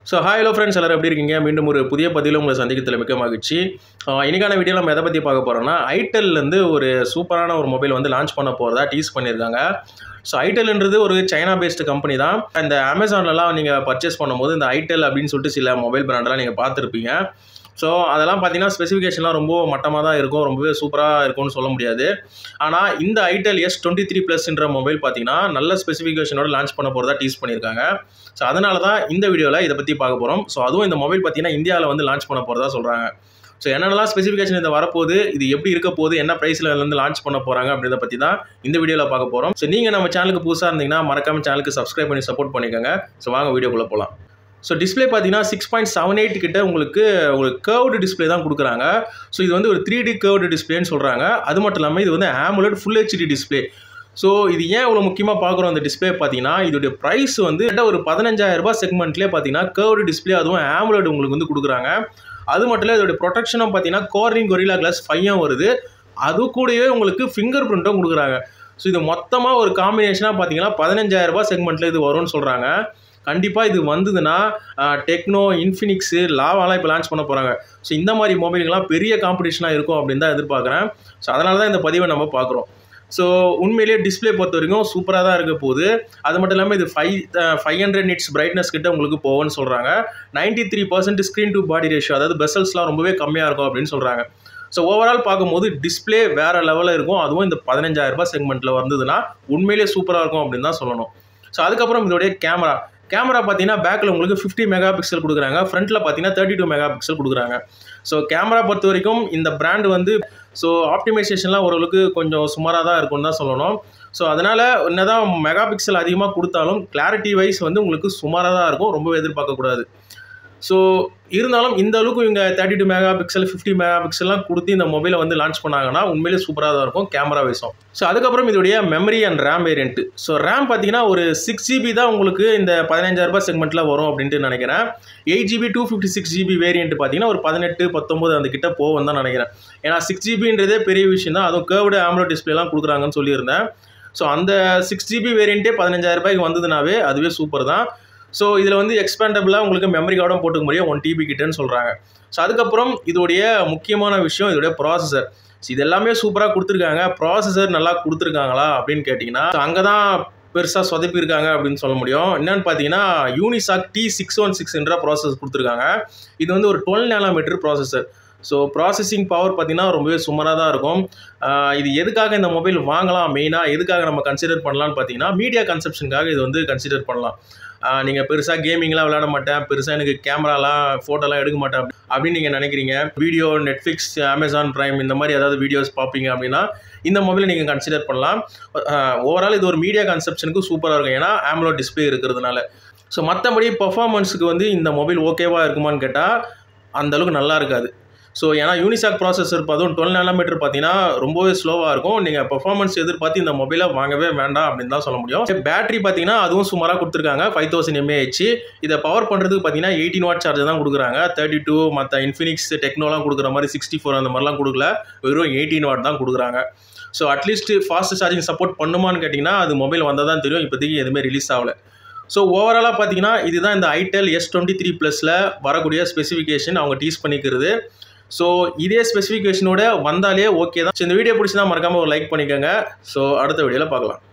so hi hello friends எல்லாரும் எப்படி இருக்கீங்க மீண்டும் ஒரு புதிய பதிவில் உங்களை சந்திக்கிறதுல மிக்க மகிழ்ச்சி ஆஹ் இன்னைக்கான வீடியோ நம்ம எதை பற்றி பார்க்க போகிறோம்னா ஐட்டல்லேருந்து ஒரு சூப்பரான ஒரு மொபைல் வந்து லான்ச் பண்ண போகிறதா டீஸ் பண்ணியிருக்காங்க ஸோ ஐட்டல்ன்றது ஒரு சைனா பேஸ்டு கம்பெனி தான் இந்த அமேசான்லலாம் நீங்கள் பர்ச்சேஸ் பண்ணும்போது இந்த ஐட்டல் அப்படின்னு சொல்லிட்டு சில மொபைல் பிராண்டெலாம் நீங்கள் பார்த்துருப்பீங்க ஸோ அதெல்லாம் பார்த்தீங்கன்னா ஸ்பெசிஃபிகேஷன்லாம் ரொம்ப மட்டமாக தான் இருக்கும் ரொம்பவே சூப்பராக இருக்கும்னு சொல்ல முடியாது ஆனால் இந்த ஐட்டல் எஸ் டுவெண்ட்டி த்ரீ ப்ளஸ்ன்ற மொபைல் பார்த்தீங்கன்னா நல்ல ஸ்பெசிஃபிகேஷனோட லான்ச் பண்ண போகிறதா டீஸ் பண்ணியிருக்காங்க ஸோ அதனால தான் இந்த வீடியோவில் இதை பற்றி பார்க்க போகிறோம் ஸோ அதுவும் இந்த மொபைல் பார்த்தீங்கன்னா இந்தியாவில் வந்து லான்ச் பண்ண போகிறதா சொல்கிறாங்க ஸோ என்னென்னலாம் ஸ்பெசிஃபிகேஷன் இந்த வரப்போகுது இது எப்படி இருக்க போகுது என்ன ப்ரைஸில் வந்து லான்ச் பண்ண போகிறாங்க அப்படின்றத பற்றி தான் இந்த வீடியோவில் பார்க்க போகிறோம் ஸோ நீங்கள் நம்ம சேனலுக்கு புதுசாக இருந்தீங்கன்னா மறக்காம சேனலுக்கு சப்ஸ்கிரைப் பண்ணி சப்போர்ட் பண்ணிக்கோங்க ஸோ வாங்க வீடியோக்குள்ளே போகலாம் ஸோ டிஸ்பிளே பார்த்தீங்கன்னா சிக்ஸ் பாயிண்ட் செவன் எயிட் கிட்ட உங்களுக்கு ஒரு கேர்வ்டு டிஸ்பிளே தான் கொடுக்குறாங்க ஸோ இது வந்து ஒரு த்ரீ டி கேர்வ்டு டிஸ்பிளேன்னு சொல்கிறாங்க அது மட்டும் இல்லாமல் இது வந்து AMOLED full HD display so இது ஏன் இவ்வளோ முக்கியமாக பார்க்குறோம் அந்த டிஸ்பிளே பார்த்தீங்கன்னா இதோடைய ப்ரைஸ் வந்து கிட்டத்தட்ட ஒரு பதினஞ்சாயிரம் ரூபாய் செக்மெண்ட்லேயே பார்த்தீங்கன்னா கேர்வ்டு டிஸ்பிளே அதுவும் ஆமுலட் உங்களுக்கு வந்து கொடுக்குறாங்க அது மட்டும் இல்லை இதோடைய ப்ரொடெக்ஷனும் பார்த்தீங்கன்னா கோர்னிங் கொரிலா கிளாஸ் ஃபையும் வருது அது கூடவே உங்களுக்கு ஃபிங்கர் பிரிண்ட்டும் கொடுக்குறாங்க ஸோ இது மொத்தமாக ஒரு காம்பினேஷனாக பார்த்தீங்கன்னா பதினஞ்சாயிரம் ரூபாய் செக்மெண்ட்டில் இது வரும்னு சொல்கிறாங்க கண்டிப்பாக இது வந்ததுன்னா டெக்னோ இன்ஃபினிக்ஸு லாவாலாம் இப்போ லான்ச் பண்ண போகிறாங்க ஸோ இந்த மாதிரி மொபைலுங்கெல்லாம் பெரிய காம்படிஷனாக இருக்கும் அப்படின்னு தான் எதிர்பார்க்குறேன் ஸோ அதனால தான் இந்த பதிவை நம்ம பார்க்குறோம் ஸோ உண்மையிலேயே டிஸ்பிளே பொறுத்த வரைக்கும் சூப்பராக தான் இருக்க போகுது அது மட்டும் இல்லாமல் இது five five hundred nits brightness கிட்ட உங்களுக்கு போகும்னு சொல்கிறாங்க ninety three percent screen to body ratio அதாவது பெசல்ஸ்லாம் ரொம்பவே கம்மியாக இருக்கும் அப்படின்னு சொல்கிறாங்க ஸோ ஓவரால் பார்க்கும்போது டிஸ்பிளே வேறு லெவலில் இருக்கும் அதுவும் இந்த பதினஞ்சாயிரம் ரூபாய் செக்மெண்ட்டில் வந்ததுன்னா உண்மையிலேயே சூப்பராக இருக்கும் அப்படின்னு தான் சொல்லணும் ஸோ அதுக்கப்புறம் இதோடைய கேமரா கேமரா பார்த்தீங்கன்னா பேக்கில் உங்களுக்கு ஃபிஃப்டி மெகா பிக்சல் கொடுக்குறாங்க ஃப்ரண்ட்டில் பார்த்தீங்கன்னா தேர்ட்டி டூ மெகா பிக்சல் கொடுக்குறாங்க ஸோ கேமரா பொறுத்த வரைக்கும் இந்த பிராண்ட் வந்து ஸோ ஆப்டிமைசேஷன்லாம் ஓரளவுக்கு கொஞ்சம் சுமாராக தான் இருக்கும்னு தான் சொல்லணும் ஸோ அதனால் என்னதான் மெகா பிக்சல் அதிகமாக கொடுத்தாலும் கிளாரிட்டி வைஸ் வந்து உங்களுக்கு சுமாராக தான் இருக்கும் ரொம்பவே எதிர்பார்க்கக்கூடாது ஸோ இருந்தாலும் இந்த அளவுக்கு இவங்க thirty two megapixel fifty mega பிக்சல்லாம் கொடுத்து இந்த மொபைலை வந்து லான்ச் பண்ணாங்கன்னா உண்மையிலே சூப்பராக தான் இருக்கும் கேமரா வைஸும் ஸோ அதுக்கப்புறம் இதோடைய memory and RAM variant so RAM பார்த்தீங்கன்னா ஒரு சிக்ஸ் ஜிபி தான் உங்களுக்கு இந்த பதினஞ்சாயிரரூபா செக்மெண்ட்டில் வரும் அப்படின்ட்டு நினைக்கிறேன் eight GB two fifty six GB variant பார்த்தீங்கன்னா ஒரு பதினெட்டு பத்தொம்பது அந்த கிட்ட போகும் தான் நினைக்கிறேன் ஏன்னா சிக்ஸ் ஜிபின்றதே பெரிய விஷயம் தான் அதுவும் கேர்வ்டு ஆம்ரோ டிஸ்பிளேலாம் கொடுக்குறாங்கன்னு சொல்லியிருந்தேன் ஸோ அந்த சிக்ஸ் ஜிபி வேரியண்ட்டே பதினஞ்சாயிரம் ரூபாய்க்கு வந்ததுனாவே அதுவே சூப்பர் தான் ஸோ இதில் வந்து எக்ஸ்பேண்டபிளாக உங்களுக்கு மெமரி கார்டும் போட்டுக்க முடியும் ஒன் டிபி கிட்டன்னு சொல்கிறாங்க ஸோ அதுக்கப்புறம் இதோடைய முக்கியமான விஷயம் இதோடைய ப்ராசஸர் ஸோ இது எல்லாமே சூப்பராக கொடுத்துருக்காங்க ப்ராசஸர் நல்லா கொடுத்துருக்காங்களா அப்படின்னு கேட்டிங்கன்னா அங்கே தான் பெருசாக சொதப்பியிருக்காங்க அப்படின்னு சொல்ல முடியும் என்னன்னு பார்த்தீங்கன்னா யூனிசாக் டி சிக்ஸ் ஒன் சிக்ஸ்ன்ற ப்ராசஸ் கொடுத்துருக்காங்க இது வந்து ஒரு twelve nanometre processor so processing power பார்த்தீங்கன்னா ரொம்பவே சுமாராக தான் இருக்கும் இது எதுக்காக இந்த மொபைல் வாங்கலாம் மெயினாக எதுக்காக நம்ம கன்சிடர் பண்ணலாம்னு பார்த்தீங்கன்னா மீடியா கன்செப்ஷனுக்காக இது வந்து கன்சிடர் பண்ணலாம் நீங்கள் பெருசாக கேமிங்லாம் விளையாட மாட்டேன் பெருசாக எனக்கு கேமராலாம் ஃபோட்டோலாம் எடுக்க மாட்டேன் அப்படின்னு நீங்கள் நினைக்கிறீங்க வீடியோ நெட்ஃப்ளிக்ஸ் அமேசான் ப்ரைம் இந்த மாதிரி ஏதாவது வீடியோஸ் பார்ப்பீங்க அப்படின்னா இந்த மொபைலை நீங்கள் கன்சிடர் பண்ணலாம் ஓவரால் இது ஒரு மீடியா கன்செப்ஷனுக்கு சூப்பராக இருக்கும் ஏன்னா ஆம்லோ டிஸ்பிளே இருக்கிறதுனால ஸோ மற்றபடி பர்ஃபார்மன்ஸுக்கு வந்து இந்த மொபைல் ஓகேவாக இருக்குமான்னு கேட்டால் அந்தளவுக்கு நல்லா இருக்காது ஸோ ஏன்னா யூனிசாக் ப்ராசஸர் அதுவும் டுவெல் நேனோமீட்டர் பார்த்தீங்கன்னா ரொம்பவே ஸ்லோவாக இருக்கும் நீங்கள் பர்ஃபார்மன்ஸ் எதிர்பார்த்து இந்த மொபைலை வாங்கவே வேண்டாம் அப்படின்னு தான் சொல்ல முடியும் பேட்டரி பார்த்தீங்கன்னா அதுவும் சுமாராக கொடுத்துருக்காங்க ஃபைவ் தௌசண்ட் எம்ஏஹெச் இதை பவர் பண்ணுறதுக்கு பார்த்தீங்கன்னா எயிட்டின் வாட் சார்ஜர் தான் கொடுக்குறாங்க தேர்ட்டி டூ மற்ற இன்ஃபினிக்ஸ் டெக்னோலாம் கொடுக்குற மாதிரி சிக்ஸ்டி ஃபோர் அந்த மாதிரிலாம் கொடுக்கல வெறும் எயிட்டீன் வாட் தான் கொடுக்குறாங்க so at least fast charging support பண்ணுமான்னு கேட்டிங்கன்னா அது மொபைல் வந்தால் தான் தெரியும் இப்போதைக்கு எதுவுமே ரிலீஸ் ஆகலை ஸோ ஓவராலாக பார்த்தீங்கன்னா இதுதான் இந்த ஐடெல் எஸ் டுவெண்ட்டி த்ரீ ப்ளஸில் வரக்கூடிய ஸ்பெசிஃபிகேஷன் அவங்க டீஸ் பண்ணிக்கிறது ஸோ இதே ஸ்பெசிஃபிகேஷனோட வந்தாலே ஓகே தான் ஸோ இந்த வீடியோ பிடிச்சினா மறக்காமல் ஒரு லைக் பண்ணிக்கோங்க ஸோ அடுத்த வீடியோவில் பார்க்கலாம்